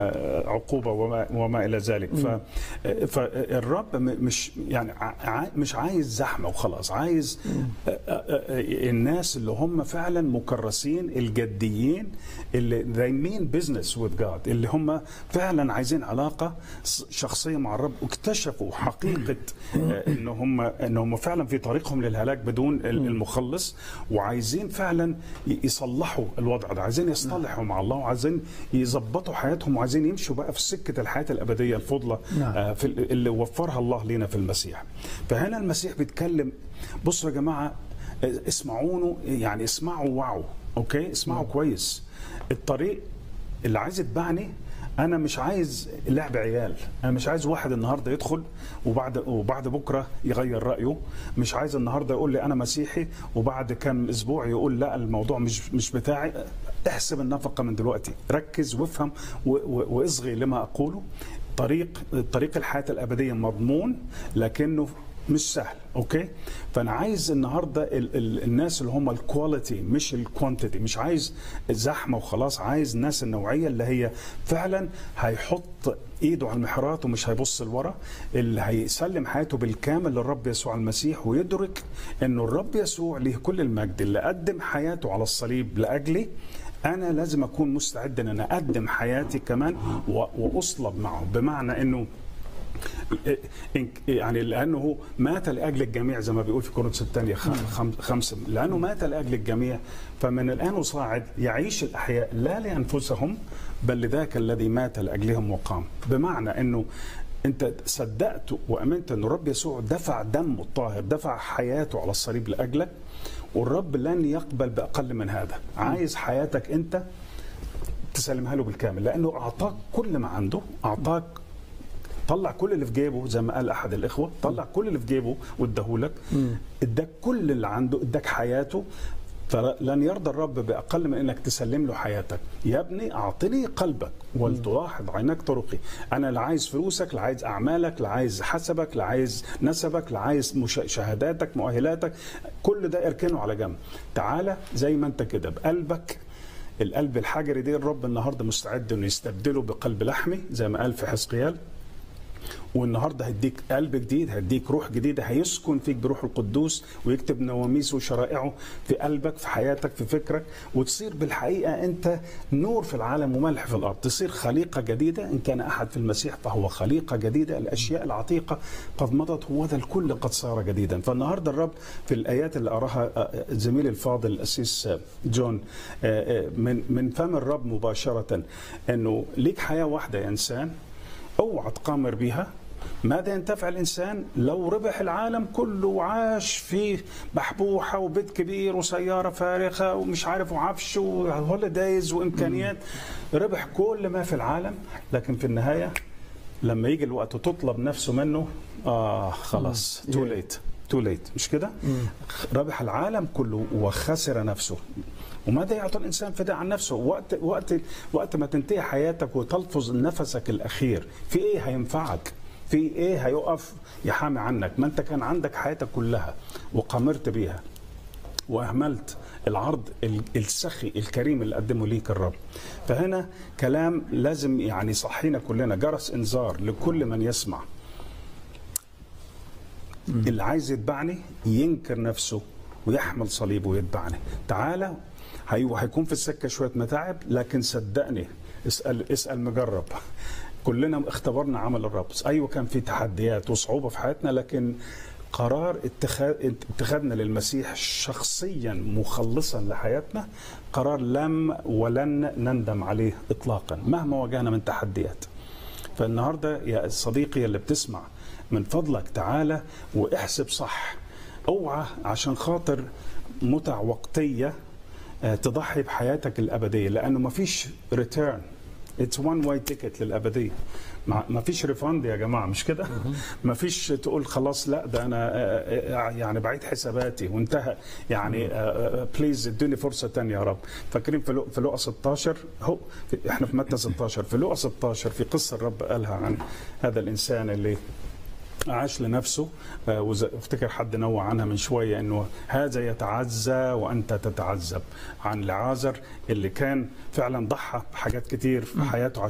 عقوبه وما وما الى ذلك ف فالرب م- مش يعني ع- مش عايز زحمه وخلاص عايز الناس اللي هم فعلا مكرسين الجديين اللي they mean business with God اللي هم فعلا عايزين علاقه شخصيه مع الرب واكتشفوا حقيقه ان هم ان هم فعلا في طريقهم للهلاك بدون المخلص وعايزين فعلا يصلحوا الوضع ده عايزين يصطلحوا مع الله وعايزين يظبطوا حياتهم وعايزين يمشوا بقى في سكه الحياه الابديه الفضلى نعم. آه، في ال- اللي وفرها الله لنا في المسيح فهنا المسيح بيتكلم بصوا يا جماعه آه، اسمعونه يعني اسمعوا وعوا اوكي اسمعوا كويس الطريق اللي عايز يتبعني انا مش عايز لعب عيال انا مش عايز واحد النهارده يدخل وبعد وبعد بكره يغير رايه مش عايز النهارده يقول لي انا مسيحي وبعد كام اسبوع يقول لا الموضوع مش مش بتاعي احسب النفقه من دلوقتي ركز وافهم و- و- واصغي لما اقوله طريق طريق الحياه الابديه مضمون لكنه مش سهل اوكي فانا عايز النهارده ال ال الناس اللي هم الكواليتي مش الكوانتيتي مش عايز زحمه وخلاص عايز الناس النوعيه اللي هي فعلا هيحط ايده على المحرات ومش هيبص لورا اللي هيسلم حياته بالكامل للرب يسوع المسيح ويدرك انه الرب يسوع له كل المجد اللي قدم حياته على الصليب لاجلي انا لازم اكون مستعد ان انا اقدم حياتي كمان و- واصلب معه بمعنى انه إن- يعني لانه مات لاجل الجميع زي ما بيقول في كورنثوس الثانيه خم- خم- خمسه لانه مات لاجل الجميع فمن الان وصاعد يعيش الاحياء لا لانفسهم بل لذاك الذي مات لاجلهم وقام بمعنى انه انت صدقت وامنت ان الرب يسوع دفع دمه الطاهر دفع حياته على الصليب لاجلك والرب لن يقبل باقل من هذا عايز حياتك انت تسلمها له بالكامل لانه اعطاك كل ما عنده اعطاك طلع كل اللي في جيبه زي ما قال احد الاخوه طلع كل اللي في جيبه واداهولك اداك كل اللي عنده اداك حياته فلن يرضى الرب باقل من انك تسلم له حياتك يا ابني اعطني قلبك ولتلاحظ عينك طرقي انا لا عايز فلوسك لا عايز اعمالك لا عايز حسبك لا عايز نسبك لا عايز مش- شهاداتك مؤهلاتك كل ده اركنه على جنب تعالى زي ما انت كده بقلبك القلب الحجري ده الرب النهارده مستعد انه يستبدله بقلب لحمي زي ما قال في حزقيال والنهارده هيديك قلب جديد هيديك روح جديده هيسكن فيك بروح القدوس ويكتب نواميسه وشرائعه في قلبك في حياتك في فكرك وتصير بالحقيقه انت نور في العالم وملح في الارض تصير خليقه جديده ان كان احد في المسيح فهو خليقه جديده الاشياء العتيقه قد مضت هو ذا الكل قد صار جديدا فالنهارده الرب في الايات اللي قراها آه، زميلي الفاضل الاسيس آه، جون آه، آه، من من فم الرب مباشره انه ليك حياه واحده يا انسان اوعى تقامر بيها ماذا ينتفع الانسان لو ربح العالم كله وعاش في بحبوحه وبيت كبير وسياره فارغه ومش عارف وعفش وهوليدايز وامكانيات ربح كل ما في العالم لكن في النهايه لما يجي الوقت وتطلب نفسه منه اه خلاص تو ليت تو ليت مش كده؟ ربح العالم كله وخسر نفسه وماذا يعطي الانسان فداء عن نفسه وقت وقت وقت ما تنتهي حياتك وتلفظ نفسك الاخير في ايه هينفعك؟ في ايه هيقف يحامي عنك؟ ما انت كان عندك حياتك كلها وقامرت بيها واهملت العرض ال- السخي الكريم اللي قدمه ليك الرب فهنا كلام لازم يعني يصحينا كلنا جرس انذار لكل من يسمع اللي عايز يتبعني ينكر نفسه ويحمل صليبه ويتبعني تعالى هي- هيكون في السكه شويه متاعب لكن صدقني اسال اسال مجرب كلنا اختبرنا عمل الرب ايوه كان في تحديات وصعوبه في حياتنا لكن قرار اتخاذ اتخاذنا للمسيح شخصيا مخلصا لحياتنا قرار لم ولن نندم عليه اطلاقا مهما واجهنا من تحديات فالنهارده يا صديقي اللي بتسمع من فضلك تعالى واحسب صح اوعى عشان خاطر متع وقتيه آه، تضحي بحياتك الابديه لانه ما فيش ريتيرن اتس وان واي تيكت للابديه ما ما فيش ريفاند يا جماعه مش كده ما فيش تقول خلاص لا ده انا آه، آه، يعني بعيد حساباتي وانتهى يعني بليز ادوني فرصه تانية يا رب فاكرين في لو- في لقا 16 هو في- احنا في متى 16 في لقا 16 في قصه الرب قالها عن هذا الانسان اللي عاش لنفسه آه، وز- افتكر حد نوع عنها من شويه انه هذا يتعزى وانت تتعذب عن لعازر اللي كان فعلا ضحى بحاجات كتير في حياته